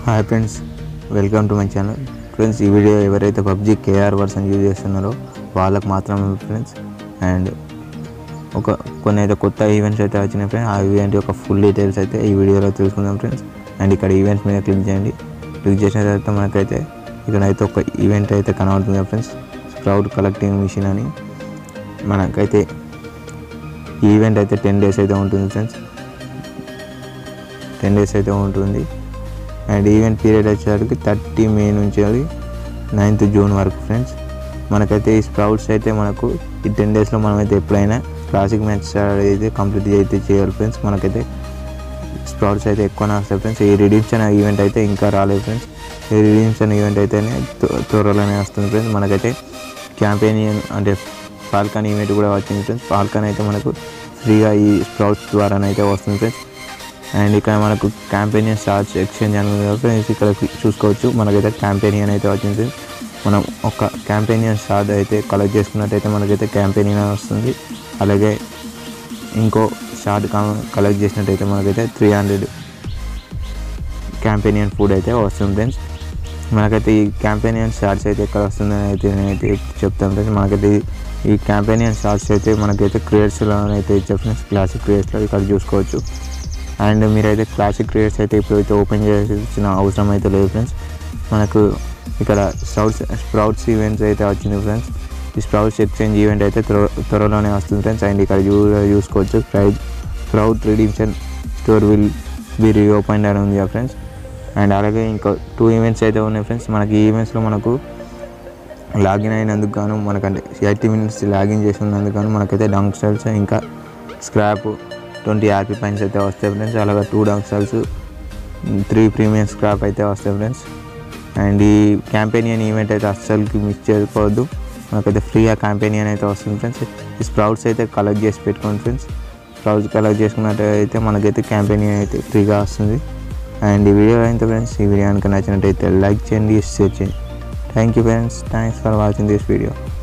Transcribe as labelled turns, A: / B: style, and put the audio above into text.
A: hi friends welcome to my channel friends ఈ video ఎవరైతే PUBG KR version use చేస్తున్నారో వాళ్ళకి మాత్రమే ఫ్రెండ్స్ అండ్ ఒక కొన్ని అయితే కొత్త ఈవెంట్స్ అయితే వచ్చినాయి ఫ్రెండ్స్ ఆ ఈవెంట్ యొక్క ఫుల్ డీటెయిల్స్ అయితే ఈ వీడియోలో తెలుసుకుందాం ఫ్రెండ్స్ అండ్ ఇక్కడ ఈవెంట్స్ మీద క్లిక్ చేయండి క్లిక్ చేసిన తర్వాత మనకైతే ఇక్కడ అయితే ఒక ఈవెంట్ అయితే కనబడుతుంది ఫ్రెండ్స్ స్ప్రౌట్ కలెక్టింగ్ మిషన్ అని మనకైతే ఈ ఈవెంట్ అయితే టెన్ డేస్ అయితే ఉంటుంది ఫ్రెండ్స్ టెన్ డేస్ అయితే ఉంటుంది అండ్ ఈవెంట్ పీరియడ్ వచ్చేసరికి థర్టీ మే నుంచి అది నైన్త్ జూన్ వరకు ఫ్రెండ్స్ మనకైతే ఈ స్ప్రౌట్స్ అయితే మనకు ఈ టెన్ డేస్లో మనమైతే ఎప్పుడైనా క్లాసిక్ మ్యాచ్ అయితే కంప్లీట్ అయితే చేయాలి ఫ్రెండ్స్ మనకైతే స్ప్రౌట్స్ అయితే ఎక్కువ వస్తాయి ఫ్రెండ్స్ ఈ రిడీమ్షన్ ఈవెంట్ అయితే ఇంకా రాలేదు ఫ్రెండ్స్ ఈ రిడీమ్షన్ ఈవెంట్ అయితేనే త్వ- త్వరలోనే వస్తుంది ఫ్రెండ్స్ మనకైతే క్యాంపెయిన్ అంటే ఫాల్కన్ ఈవెంట్ కూడా వచ్చింది ఫ్రెండ్స్ ఫాల్కన్ అయితే మనకు ఫ్రీగా ఈ స్ప్రౌట్స్ ద్వారానైతే వస్తుంది ఫ్రెండ్స్ అండ్ ఇక్కడ మనకు క్యాంపెయిన్ స్టార్ట్స్ ఎక్స్చేంజ్ అని ఉంది కదా ఫ్రెండ్స్ ఇక్కడ చూసుకోవచ్చు మనకైతే క్యాంపెయిన్ అయితే వచ్చింది మనం ఒక క్యాంపెయిన్ స్టార్ట్ అయితే కలెక్ట్ చేసుకున్నట్టయితే మనకైతే క్యాంపెయిన్ వస్తుంది అలాగే ఇంకో షార్ట్ కలెక్ట్ చేసినట్టయితే మనకైతే త్రీ హండ్రెడ్ క్యాంపెయిన్ ఫుడ్ అయితే వస్తుంది ఫ్రెండ్స్ మనకైతే ఈ క్యాంపెయిన్ షార్ట్స్ అయితే ఎక్కడ వస్తుందని అయితే నేనైతే చెప్తాను ఫ్రెండ్స్ మనకైతే ఈ- ఈ క్యాంపెయిన్ షార్ట్స్ అయితే మనకైతే క్రియేట్స్లో అయితే ఇచ్చే ఫ్రెండ్స్ క్లాసిక్ క్రియేట్స్లో ఇక్కడ చూసుకోవచ్చు అండ్ మీరైతే క్లాసిక్ క్రియేట్స్ అయితే ఇప్పుడైతే ఓపెన్ చేయాల్సిన అవసరం అయితే లేదు ఫ్రెండ్స్ మనకు ఇక్కడ స్ప్రౌట్స్ స్ప్రౌట్స్ ఈవెంట్స్ అయితే వచ్చింది ఫ్రెండ్స్ ఈ స్ప్రౌట్స్ ఎక్స్చేంజ్ ఈవెంట్ అయితే త్వర త్వరలోనే వస్తుంది ఫ్రెండ్స్ అండ్ ఇక్కడ చూ చూసుకోవచ్చు prize sprout redemption store will be reopen అని ఉంది ఫ్రెండ్స్ అండ్ అలాగే ఇంకా టూ ఈవెంట్స్ అయితే ఉన్నాయి ఫ్రెండ్స్ మనకి ఈ ఈవెంట్స్లో మనకు లాగిన్ అయినందుకు గాను మనకంటే ఎయిటీ మినిట్స్ లాగిన్ చేసినందుకు గాను మనకైతే డంక్ స్టైల్స్ ఇంకా స్క్రాప్ ట్వంటీ ఆర్పీ పాయింట్స్ అయితే వస్తాయి ఫ్రెండ్స్ అలాగే two dunk styles three premium scrap అయితే వస్తాయి ఫ్రెండ్స్ అండ్ ఈ క్యాంపెయిన్ ఈవెంట్ అయితే అస్సలుకి మిస్ చేసుకోవద్దు మనకైతే ఫ్రీగా క్యాంపెయిన్ అయితే వస్తుంది ఫ్రెండ్స్ ఈ స్ప్రౌట్స్ అయితే కలెక్ట్ చేసి పెట్టుకోండి ఫ్రెండ్స్ స్ప్రౌట్స్ కలెక్ట్ చేసుకున్నట్టయితే మనకైతే క్యాంపెయిన్ అయితే ఫ్రీగా వస్తుంది అండ్ ఈ వీడియో అయితే ఫ్రెండ్స్ ఈ వీడియో కనుక నచ్చినట్టయితే లైక్ చేయండి షేర్ చేయండి thank you friends thanks for watching this video